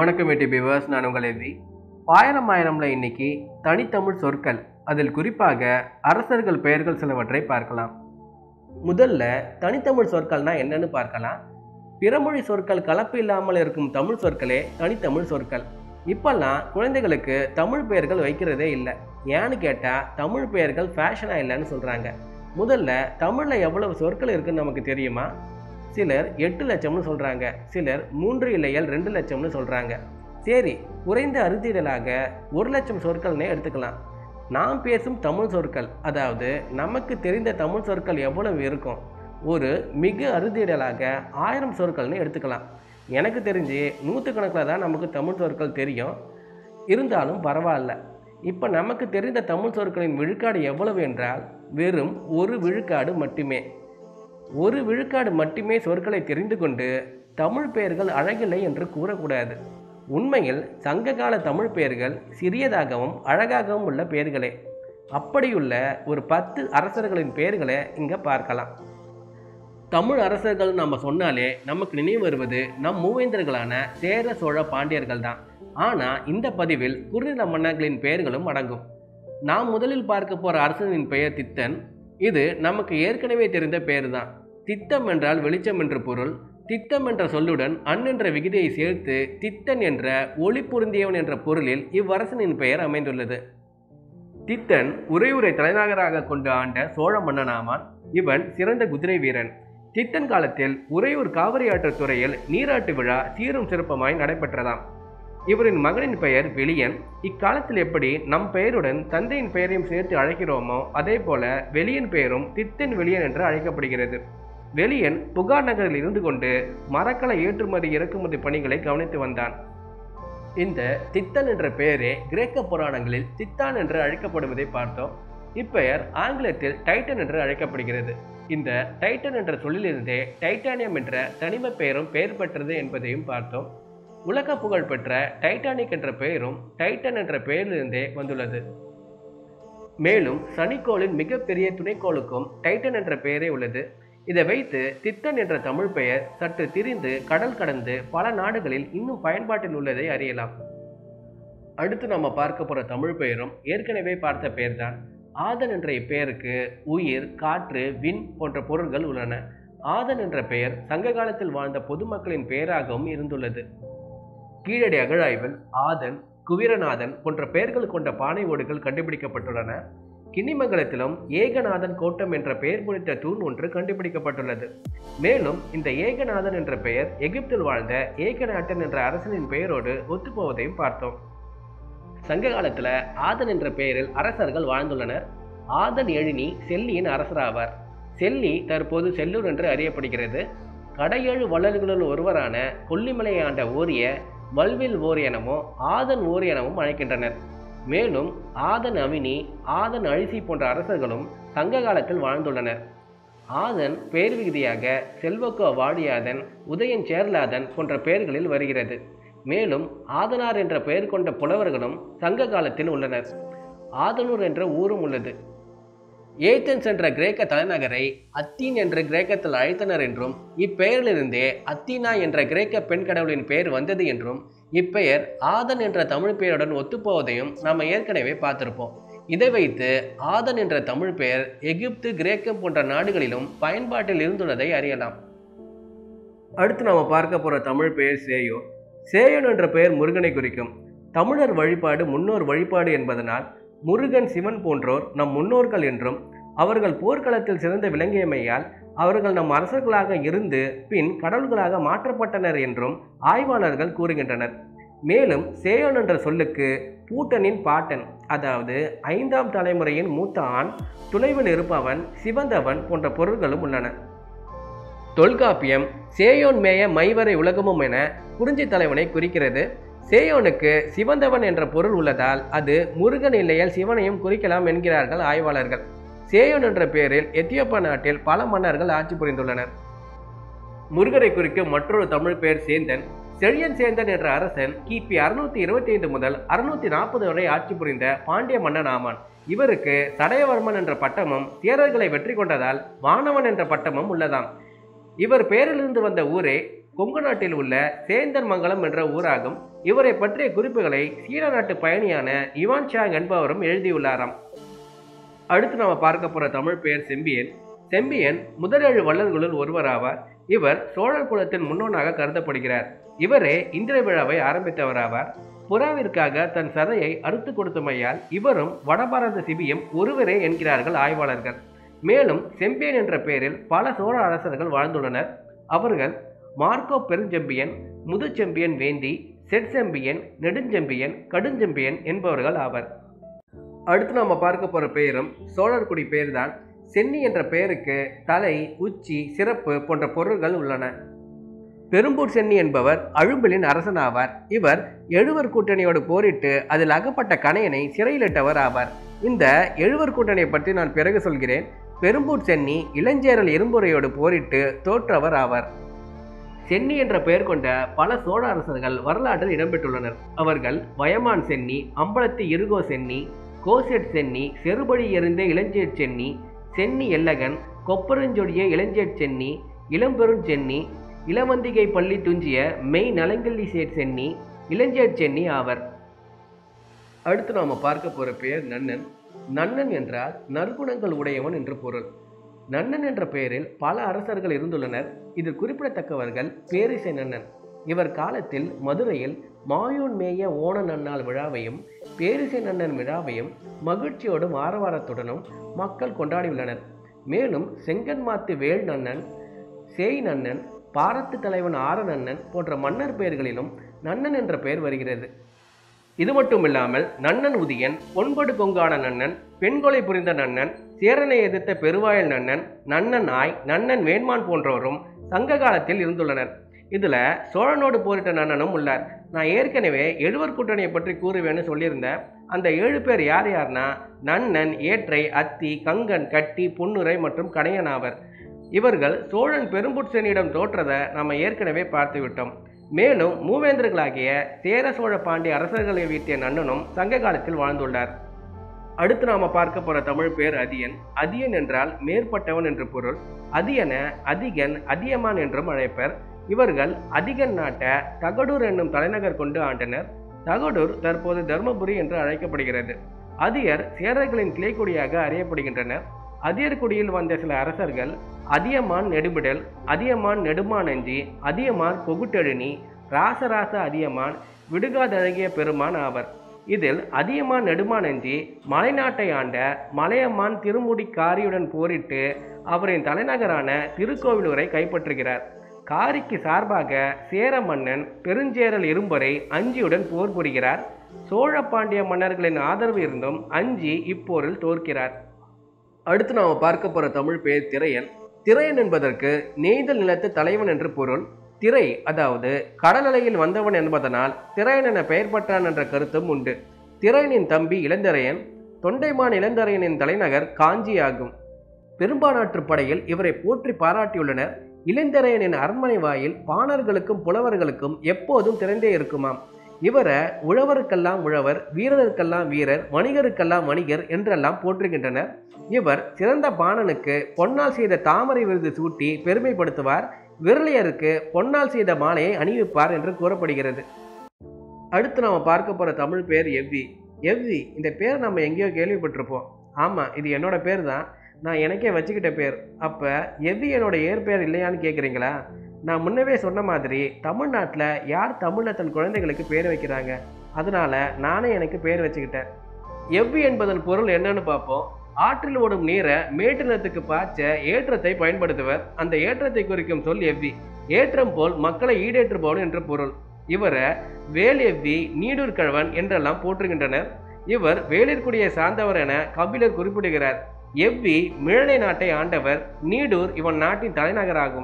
வணக்கம் எட்டி பிவர்ஸ் நான் உங்கள் எவ்வி ஆயிரம் ஆயிரம்ல இன்னைக்கு தனித்தமிழ் சொற்கள் அதில் குறிப்பாக அரசர்கள் பெயர்கள் சிலவற்றை பார்க்கலாம் முதல்ல தனித்தமிழ் சொற்கள்னா என்னன்னு பார்க்கலாம் பிறமொழி சொற்கள் கலப்பு இல்லாமல் இருக்கும் தமிழ் சொற்களே தனித்தமிழ் சொற்கள் இப்பெல்லாம் குழந்தைகளுக்கு தமிழ் பெயர்கள் வைக்கிறதே இல்லை ஏன்னு கேட்டால் தமிழ் பெயர்கள் ஃபேஷனாக இல்லைன்னு சொல்கிறாங்க முதல்ல தமிழில் எவ்வளவு சொற்கள் இருக்குன்னு நமக்கு தெரியுமா சிலர் எட்டு லட்சம்னு சொல்கிறாங்க சிலர் மூன்று இல்லையல் ரெண்டு லட்சம்னு சொல்கிறாங்க சரி குறைந்த அறுதிடலாக ஒரு லட்சம் சொற்கள்னே எடுத்துக்கலாம் நாம் பேசும் தமிழ் சொற்கள் அதாவது நமக்கு தெரிந்த தமிழ் சொற்கள் எவ்வளவு இருக்கும் ஒரு மிக அறுதிடலாக ஆயிரம் சொற்கள்னு எடுத்துக்கலாம் எனக்கு தெரிஞ்சு நூற்றுக்கணக்கில் தான் நமக்கு தமிழ் சொற்கள் தெரியும் இருந்தாலும் பரவாயில்ல இப்போ நமக்கு தெரிந்த தமிழ் சொற்களின் விழுக்காடு எவ்வளவு என்றால் வெறும் ஒரு விழுக்காடு மட்டுமே ஒரு விழுக்காடு மட்டுமே சொற்களை தெரிந்து கொண்டு தமிழ் பெயர்கள் அழகில்லை என்று கூறக்கூடாது உண்மையில் சங்ககால தமிழ் பெயர்கள் சிறியதாகவும் அழகாகவும் உள்ள பெயர்களே அப்படியுள்ள ஒரு பத்து அரசர்களின் பெயர்களை இங்கே பார்க்கலாம் தமிழ் அரசர்கள் நம்ம சொன்னாலே நமக்கு நினைவு வருவது நம் மூவேந்தர்களான சேர சோழ பாண்டியர்கள் தான் ஆனால் இந்த பதிவில் குறுநில மன்னர்களின் பெயர்களும் அடங்கும் நாம் முதலில் பார்க்க போகிற அரசனின் பெயர் தித்தன் இது நமக்கு ஏற்கனவே தெரிந்த பெயர் தான் தித்தம் என்றால் வெளிச்சம் என்று பொருள் தித்தம் என்ற சொல்லுடன் அன் என்ற விகுதியை சேர்த்து தித்தன் என்ற ஒளி பொருந்தியவன் என்ற பொருளில் இவ்வரசனின் பெயர் அமைந்துள்ளது தித்தன் உறையூரை தலைநகராக கொண்டு ஆண்ட சோழ மன்னனாமான் இவன் சிறந்த குதிரை வீரன் தித்தன் காலத்தில் உறையூர் காவிரி ஆற்றுத் துறையில் நீராட்டு விழா சீரும் சிறப்புமாய் நடைபெற்றதாம் இவரின் மகனின் பெயர் வெளியன் இக்காலத்தில் எப்படி நம் பெயருடன் தந்தையின் பெயரையும் சேர்த்து அழைக்கிறோமோ அதே போல வெளியன் பெயரும் தித்தன் வெளியன் என்று அழைக்கப்படுகிறது வெளியன் புகார் நகரில் இருந்து கொண்டு மரக்கல ஏற்றுமதி இறக்குமதி பணிகளை கவனித்து வந்தான் இந்த தித்தன் என்ற பெயரே கிரேக்க புராணங்களில் தித்தான் என்று அழைக்கப்படுவதை பார்த்தோம் இப்பெயர் ஆங்கிலத்தில் டைட்டன் என்று அழைக்கப்படுகிறது இந்த டைட்டன் என்ற சொல்லிலிருந்தே டைட்டானியம் என்ற தனிம பெயரும் பெயர் பெற்றது என்பதையும் பார்த்தோம் உலக புகழ் பெற்ற டைட்டானிக் என்ற பெயரும் டைட்டன் என்ற பெயரிலிருந்தே வந்துள்ளது மேலும் சனிக்கோளின் மிகப்பெரிய துணைக்கோளுக்கும் டைட்டன் என்ற பெயரே உள்ளது இதை வைத்து தித்தன் என்ற தமிழ் பெயர் சற்று திரிந்து கடல் கடந்து பல நாடுகளில் இன்னும் பயன்பாட்டில் உள்ளதை அறியலாம் அடுத்து நம்ம பார்க்க போற தமிழ் பெயரும் ஏற்கனவே பார்த்த பெயர்தான் ஆதன் என்ற இப்பெயருக்கு உயிர் காற்று விண் போன்ற பொருள்கள் உள்ளன ஆதன் என்ற பெயர் சங்க காலத்தில் வாழ்ந்த பொதுமக்களின் பெயராகவும் இருந்துள்ளது கீழடி அகழாய்வில் ஆதன் குவீரநாதன் போன்ற பெயர்கள் கொண்ட பானை ஓடுகள் கண்டுபிடிக்கப்பட்டுள்ளன கிண்ணிமங்கலத்திலும் ஏகநாதன் கோட்டம் என்ற பெயர் குறித்த தூண் ஒன்று கண்டுபிடிக்கப்பட்டுள்ளது மேலும் இந்த ஏகநாதன் என்ற பெயர் எகிப்தில் வாழ்ந்த ஏகநாட்டன் என்ற அரசனின் பெயரோடு ஒத்துப்போவதையும் பார்த்தோம் சங்க காலத்துல ஆதன் என்ற பெயரில் அரசர்கள் வாழ்ந்துள்ளனர் ஆதன் எழினி செல்லியின் அரசராவார் செல்லி தற்போது செல்லூர் என்று அறியப்படுகிறது கடையேழு வள்ளல்களுள் ஒருவரான கொல்லிமலை ஆண்ட ஓரிய வல்வில் ஓர் எனவும் ஆதன் ஓர் எனவும் அழைக்கின்றனர் மேலும் ஆதன் அவினி ஆதன் அழிசி போன்ற அரசர்களும் சங்க காலத்தில் வாழ்ந்துள்ளனர் ஆதன் பெயர் விகுதியாக செல்வக்கோ வாடியாதன் உதயன் சேர்லாதன் போன்ற பெயர்களில் வருகிறது மேலும் ஆதனார் என்ற பெயர் கொண்ட புலவர்களும் சங்க காலத்தில் உள்ளனர் ஆதனூர் என்ற ஊரும் உள்ளது ஏத்தன்ஸ் என்ற கிரேக்க தலைநகரை அத்தீன் என்ற கிரேக்கத்தில் அழைத்தனர் என்றும் இப்பெயரிலிருந்தே அத்தீனா என்ற கிரேக்க பெண் கடவுளின் பெயர் வந்தது என்றும் இப்பெயர் ஆதன் என்ற தமிழ் பெயருடன் ஒத்துப்போவதையும் நாம் ஏற்கனவே பார்த்திருப்போம் இதை வைத்து ஆதன் என்ற தமிழ் பெயர் எகிப்து கிரேக்கம் போன்ற நாடுகளிலும் பயன்பாட்டில் இருந்துள்ளதை அறியலாம் அடுத்து நாம பார்க்க போற தமிழ் பெயர் சேயோன் சேயோன் என்ற பெயர் முருகனை குறிக்கும் தமிழர் வழிபாடு முன்னோர் வழிபாடு என்பதனால் முருகன் சிவன் போன்றோர் நம் முன்னோர்கள் என்றும் அவர்கள் போர்க்களத்தில் சிறந்து விளங்கியமையால் அவர்கள் நம் அரசர்களாக இருந்து பின் கடவுள்களாக மாற்றப்பட்டனர் என்றும் ஆய்வாளர்கள் கூறுகின்றனர் மேலும் சேயோன் என்ற சொல்லுக்கு பூட்டனின் பாட்டன் அதாவது ஐந்தாம் தலைமுறையின் மூத்த ஆண் துணைவில் இருப்பவன் சிவந்தவன் போன்ற பொருள்களும் உள்ளன தொல்காப்பியம் சேயோன் மேய மைவரை உலகமும் என குறிஞ்சி தலைவனை குறிக்கிறது சேயோனுக்கு சிவந்தவன் என்ற பொருள் உள்ளதால் அது முருகன் இல்லையால் சிவனையும் குறிக்கலாம் என்கிறார்கள் ஆய்வாளர்கள் சேயோன் என்ற பெயரில் எத்தியோப்பா நாட்டில் பல மன்னர்கள் ஆட்சி புரிந்துள்ளனர் முருகரை குறிக்கும் மற்றொரு தமிழ் பெயர் சேந்தன் செழியன் சேந்தன் என்ற அரசன் கிபி அறுநூத்தி இருபத்தி ஐந்து முதல் அறுநூத்தி நாற்பது வரை ஆட்சி புரிந்த பாண்டிய மன்னன் ஆமான் இவருக்கு சடையவர்மன் என்ற பட்டமும் சேரர்களை வெற்றி கொண்டதால் வானவன் என்ற பட்டமும் உள்ளதாம் இவர் பெயரிலிருந்து வந்த ஊரே கொங்கு நாட்டில் உள்ள சேந்தர் மங்கலம் என்ற ஊராகும் இவரை பற்றிய குறிப்புகளை சீன நாட்டு பயணியான இவான் சாங் என்பவரும் எழுதியுள்ளாராம் அடுத்து நாம பார்க்க போற தமிழ் பெயர் செம்பியன் செம்பியன் முதலேழு வள்ளல்களுள் ஒருவராவார் இவர் சோழர் குலத்தின் முன்னோனாக கருதப்படுகிறார் இவரே இந்திர விழாவை ஆரம்பித்தவராவார் புறாவிற்காக தன் சதையை அறுத்து கொடுத்தமையால் இவரும் வடபாரத சிபியும் ஒருவரே என்கிறார்கள் ஆய்வாளர்கள் மேலும் செம்பியன் என்ற பெயரில் பல சோழ அரசர்கள் வாழ்ந்துள்ளனர் அவர்கள் மார்க்கோ பெருஞ்செம்பியன் முதுச்செம்பியன் வேந்தி செட்செம்பியன் நெடுஞ்செம்பியன் கடுஞ்செம்பியன் என்பவர்கள் ஆவர் அடுத்து நாம பார்க்க போற பெயரும் சோழர்குடி பெயர்தான் சென்னி என்ற பெயருக்கு தலை உச்சி சிறப்பு போன்ற பொருள்கள் உள்ளன பெரும்பூர் சென்னி என்பவர் அழும்பலின் அரசனாவார் இவர் எழுவர் கூட்டணியோடு போரிட்டு அதில் அகப்பட்ட கணையனை சிறையிலிட்டவர் ஆவார் இந்த எழுவர் கூட்டணியை பற்றி நான் பிறகு சொல்கிறேன் பெரும்பூர் சென்னி இளஞ்சேரல் இரும்புரையோடு போரிட்டு தோற்றவர் ஆவார் சென்னி என்ற பெயர் கொண்ட பல சோழ அரசர்கள் வரலாற்றில் இடம்பெற்றுள்ளனர் அவர்கள் வயமான் சென்னி அம்பலத்தி இருகோ சென்னி கோசெட் சென்னி செருபடி எறிந்த இளஞ்சேட் சென்னி சென்னி எல்லகன் கொப்பரஞ்சொடிய இளஞ்சேட் சென்னி இளம்பெரும் சென்னி இளவந்திகை பள்ளி துஞ்சிய மெய் நலங்கல்லி சேட் சென்னி இளஞ்சேட் சென்னி ஆவர் அடுத்து நாம பார்க்க போற பெயர் நன்னன் நன்னன் என்றால் நற்குணங்கள் உடையவன் என்று பொருள் நன்னன் என்ற பெயரில் பல அரசர்கள் இருந்துள்ளனர் இதில் குறிப்பிடத்தக்கவர்கள் பேரிசை நன்னன் இவர் காலத்தில் மதுரையில் மாயூன் மேய ஓண நன்னாள் விழாவையும் பேரிசை நன்னன் விழாவையும் மகிழ்ச்சியோடும் ஆரவாரத்துடனும் மக்கள் கொண்டாடியுள்ளனர் மேலும் செங்கன்மாத்து வேள் நன்னன் சேய் நன்னன் பாரத்து தலைவன் ஆர நன்னன் போன்ற மன்னர் பெயர்களிலும் நன்னன் என்ற பெயர் வருகிறது இது மட்டும் இல்லாமல் நன்னன் உதியன் பொன்படு கொங்கான நன்னன் பெண்கொலை புரிந்த நன்னன் சேரனை எதிர்த்த பெருவாயல் நன்னன் நன்னன் ஆய் நன்னன் வேண்மான் போன்றோரும் சங்க காலத்தில் இருந்துள்ளனர் இதுல சோழனோடு போரிட்ட நன்னனும் உள்ளார் நான் ஏற்கனவே எழுவர் கூட்டணியை பற்றி கூறுவேன்னு சொல்லியிருந்தேன் அந்த ஏழு பேர் யார் யார்னா நன்னன் ஏற்றை அத்தி கங்கன் கட்டி புன்னுரை மற்றும் கணையன் ஆவர் இவர்கள் சோழன் பெரும்புட்சனிடம் தோற்றதை நாம் ஏற்கனவே பார்த்து விட்டோம் மேலும் மூவேந்தர்களாகிய சேர சோழ பாண்டிய அரசர்களை வீட்டிய நன்னனும் சங்க காலத்தில் வாழ்ந்துள்ளார் அடுத்து நாம பார்க்க போற தமிழ் பேர் அதியன் அதியன் என்றால் மேற்பட்டவன் என்று பொருள் அதியன அதிகன் அதியமான் என்றும் அழைப்பர் இவர்கள் அதிகன் நாட்டை தகடூர் என்னும் தலைநகர் கொண்டு ஆண்டனர் தகடூர் தற்போது தர்மபுரி என்று அழைக்கப்படுகிறது அதியர் சேரர்களின் கிளைக்குடியாக அறியப்படுகின்றனர் அதியர்குடியில் வந்த சில அரசர்கள் அதியமான் நெடுபிடல் அதியமான் நெடுமானஞ்சி அதியமான் கொகுட்டெழினி ராசராச அதியமான் விடுகாதழகிய பெருமான் ஆவர் இதில் அதியமான் நெடுமானஞ்சி மலைநாட்டை ஆண்ட மலையமான் திருமுடி காரியுடன் போரிட்டு அவரின் தலைநகரான திருக்கோவிலூரை கைப்பற்றுகிறார் காரிக்கு சார்பாக சேர மன்னன் பெருஞ்சேரல் இரும்பரை அஞ்சியுடன் போர் புரிகிறார் சோழ பாண்டிய மன்னர்களின் ஆதரவு இருந்தும் அஞ்சி இப்போரில் தோற்கிறார் அடுத்து நாம் பார்க்க போற தமிழ் பெயர் திரையன் திரையன் என்பதற்கு நெய்தல் நிலத்து தலைவன் என்று பொருள் திரை அதாவது கடல் அலையில் வந்தவன் என்பதனால் திரையன் என பெயர் பெற்றான் என்ற கருத்தும் உண்டு திரையனின் தம்பி இளந்திரையன் தொண்டைமான் இளந்தரையனின் தலைநகர் காஞ்சி ஆகும் பெரும்பானாற்று படையில் இவரை போற்றி பாராட்டியுள்ளனர் இளந்திரையனின் அரண்மனை வாயில் பாணர்களுக்கும் புலவர்களுக்கும் எப்போதும் திறந்தே இருக்குமாம் இவரை உழவருக்கெல்லாம் உழவர் வீரருக்கெல்லாம் வீரர் வணிகருக்கெல்லாம் வணிகர் என்றெல்லாம் போற்றுகின்றனர் இவர் சிறந்த பாணனுக்கு பொன்னால் செய்த தாமரை விருது சூட்டி பெருமைப்படுத்துவார் விரலியருக்கு பொன்னால் செய்த மாலையை அணிவிப்பார் என்று கூறப்படுகிறது அடுத்து நாம பார்க்க போற தமிழ் பேர் எவ்வி எவ்வி இந்த பேர் நம்ம எங்கேயோ கேள்விப்பட்டிருப்போம் ஆமா இது என்னோட பேர் தான் நான் எனக்கே வச்சுக்கிட்ட பேர் அப்ப எவ்வி என்னோட ஏற்பெயர் இல்லையான்னு கேட்குறீங்களா நான் முன்னவே சொன்ன மாதிரி தமிழ்நாட்டில் யார் தமிழில் தன் குழந்தைகளுக்கு பேர் வைக்கிறாங்க அதனால நானே எனக்கு பேர் வச்சுக்கிட்டேன் எவ்வி என்பதன் பொருள் என்னன்னு பார்ப்போம் ஆற்றில் ஓடும் நீரை மேட்டு நிலத்துக்கு பாய்ச்ச ஏற்றத்தை பயன்படுத்துவர் அந்த ஏற்றத்தை குறிக்கும் சொல் எவ்வி ஏற்றம் போல் மக்களை ஈடேற்றுபவன் என்று பொருள் இவரை வேல் எவ்வி நீடூர் கழவன் என்றெல்லாம் போற்றுகின்றனர் இவர் வேளிர்குடியை சார்ந்தவர் என கபிலர் குறிப்பிடுகிறார் எவ்வி மிழலை நாட்டை ஆண்டவர் நீடூர் இவன் நாட்டின் தலைநகராகும்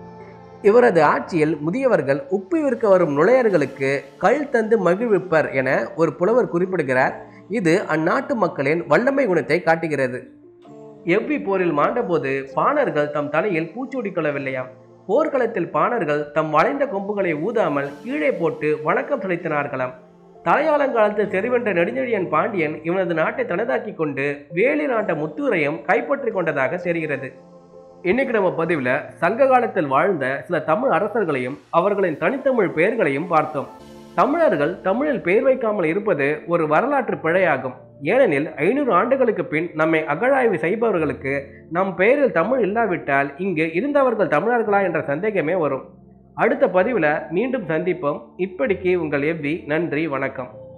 இவரது ஆட்சியில் முதியவர்கள் உப்பு விற்க வரும் நுழையர்களுக்கு கள் தந்து மகிழ்விப்பர் என ஒரு புலவர் குறிப்பிடுகிறார் இது அந்நாட்டு மக்களின் வல்லமை குணத்தை காட்டுகிறது எவ்வி போரில் மாண்டபோது பாணர்கள் தம் தலையில் பூச்சூடி கொள்ளவில்லையாம் போர்க்களத்தில் பாணர்கள் தம் வளைந்த கொம்புகளை ஊதாமல் கீழே போட்டு வணக்கம் செலுத்தினார்களாம் தலையாளங்காலத்தில் செறிவென்ற நெடுஞ்செழியன் பாண்டியன் இவனது நாட்டை தனதாக்கி கொண்டு வேலி நாட்ட முத்தூரையும் கைப்பற்றி கொண்டதாக தெரிகிறது இன்னைக்கு நம்ம பதிவில் சங்க காலத்தில் வாழ்ந்த சில தமிழ் அரசர்களையும் அவர்களின் தனித்தமிழ் பெயர்களையும் பார்த்தோம் தமிழர்கள் தமிழில் பெயர் வைக்காமல் இருப்பது ஒரு வரலாற்று பிழையாகும் ஏனெனில் ஐநூறு ஆண்டுகளுக்கு பின் நம்மை அகழாய்வு செய்பவர்களுக்கு நம் பெயரில் தமிழ் இல்லாவிட்டால் இங்கு இருந்தவர்கள் தமிழர்களா என்ற சந்தேகமே வரும் அடுத்த பதிவில் மீண்டும் சந்திப்போம் இப்படிக்கு உங்கள் எவ்வி நன்றி வணக்கம்